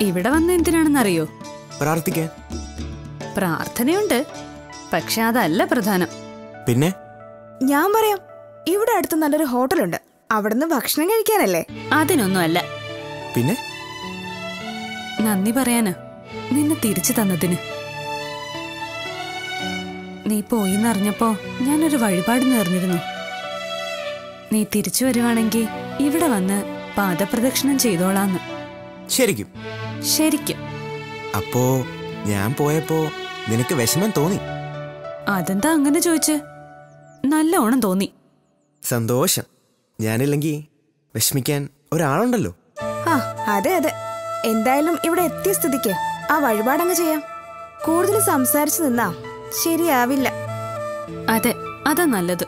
ഇവിടെ വന്ന എന്തിനാണെന്നറിയോ പ്രാർത്ഥിക്കാൻ പ്രാർത്ഥനയുണ്ട് പക്ഷെ അതല്ല പ്രധാനം പിന്നെ ഞാൻ പറയാം ഇവിടെ അടുത്ത് നല്ലൊരു ഹോട്ടലുണ്ട് അവിടുന്ന് ഭക്ഷണം കഴിക്കാനല്ലേ അതിനൊന്നും അല്ല പിന്നെ നന്ദി പറയാന് നിന്നെ തിരിച്ചു തന്നതിന് നീ പോയിന്നറിഞ്ഞപ്പോ ഞാനൊരു വഴിപാട് നേർന്നിരുന്നു നീ തിരിച്ചു വരുവാണെങ്കിൽ ഇവിടെ വന്ന് പാദപ്രദക്ഷിണം ചെയ്തോളാന്ന് ശരിക്കും ശരിക്കും അപ്പോ ഞാൻ പോയപ്പോ നിനക്ക് വിഷമം തോന്നി അതെന്താ അങ്ങനെ ചോദിച്ച് നല്ലോണം തോന്നി സന്തോഷം ഞാനില്ലെങ്കിൽ വിഷമിക്കാൻ ഒരാളുണ്ടല്ലോ ആ അതെ അതെ എന്തായാലും ഇവിടെ എത്തിയ സ്ഥിതിക്ക് ആ വഴിപാടങ്ങ് ചെയ്യാം കൂടുതൽ സംസാരിച്ചു നിന്നാ ശരിയാവില്ല അതെ അതാ നല്ലത്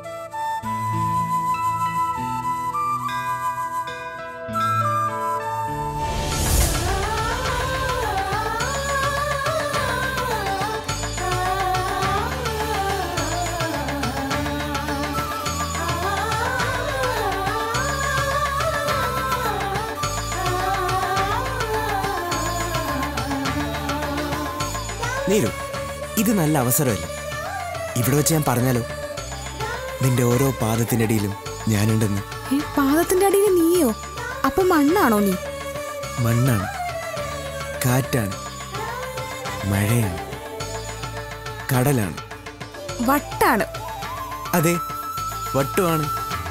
നീരു ഇത് നല്ല അവസരമല്ല ഇവിടെ വെച്ച് ഞാൻ പറഞ്ഞാലോ നിന്റെ ഓരോ പാദത്തിന്റെ അടിയിലും ഞാനുണ്ടെന്ന് ഏ, പാദത്തിന്റെ അടിയിൽ നീയോ അപ്പൊ മണ്ണാണോ നീ മണ്ണാണ് കാറ്റാണ് മഴയാണ് കടലാണ് വട്ടാണ് അതെ വട്ടുമാണ്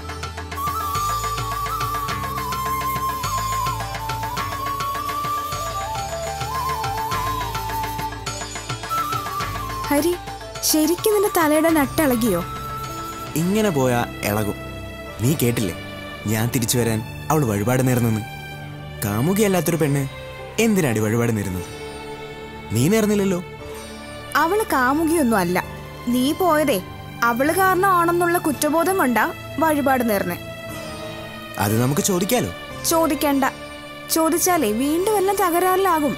ഹരി ശരിക്കും നിന്റെ തലയുടെ നട്ടിളകിയോ ഇങ്ങനെ പോയാ ഇളകും നീ കേട്ടില്ലേ ഞാൻ തിരിച്ചു വരാൻ അവൾ വഴിപാട് നേർന്നെന്ന് കാമുകിയല്ലാത്തൊരു പെണ്ണ് എന്തിനാടി വഴിപാട് നേരുന്നത് നീ നേർന്നില്ലല്ലോ അവള് കാമുകിയൊന്നും അല്ല നീ പോയതേ അവള് കാരണമാണെന്നുള്ള കുറ്റബോധം കൊണ്ടാ വഴിപാട് നേർന്നെ അത് നമുക്ക് ചോദിക്കാലോ ചോദിക്കണ്ട ചോദിച്ചാലേ വീണ്ടും എല്ലാം തകരാറിലാകും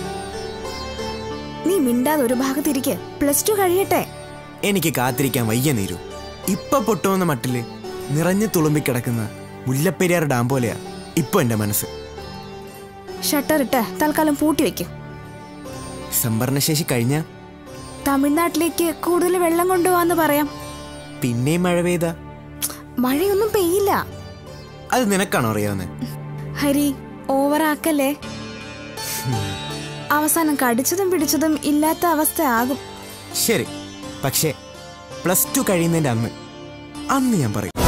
നീ മിണ്ടാതെ ഒരു ഭാഗത്തിരിക്കെ പ്ലസ് ടു കഴിയട്ടെ എനിക്ക് കാത്തിരിക്കാൻ വയ്യ നീരു ഇപ്പൊ പൊട്ടുവന്ന മട്ടില് നിറഞ്ഞു തുളുമ്പിക്കിടക്കുന്ന മുല്ലപ്പെരിയാർ ഡാം പോലെയാ ഇപ്പൊ എന്റെ മനസ്സ് ഷട്ടർ ഇട്ട് തൽക്കാലം പൂട്ടി വെക്ക് സംഭരണശേഷി കഴിഞ്ഞ തമിഴ്നാട്ടിലേക്ക് കൂടുതൽ വെള്ളം കൊണ്ടുപോവാന്ന് പറയാം പിന്നെയും മഴ പെയ്ത മഴയൊന്നും പെയ്യില്ല അത് നിനക്കാണോ അറിയാവുന്നത് ഹരി ഓവറാക്കല്ലേ അവസാനം കടിച്ചതും പിടിച്ചതും ഇല്ലാത്ത അവസ്ഥ ആകും ശരി പക്ഷേ പ്ലസ് ടു കഴിയുന്നതിന്റെ അന്ന് അന്ന് ഞാൻ പറയും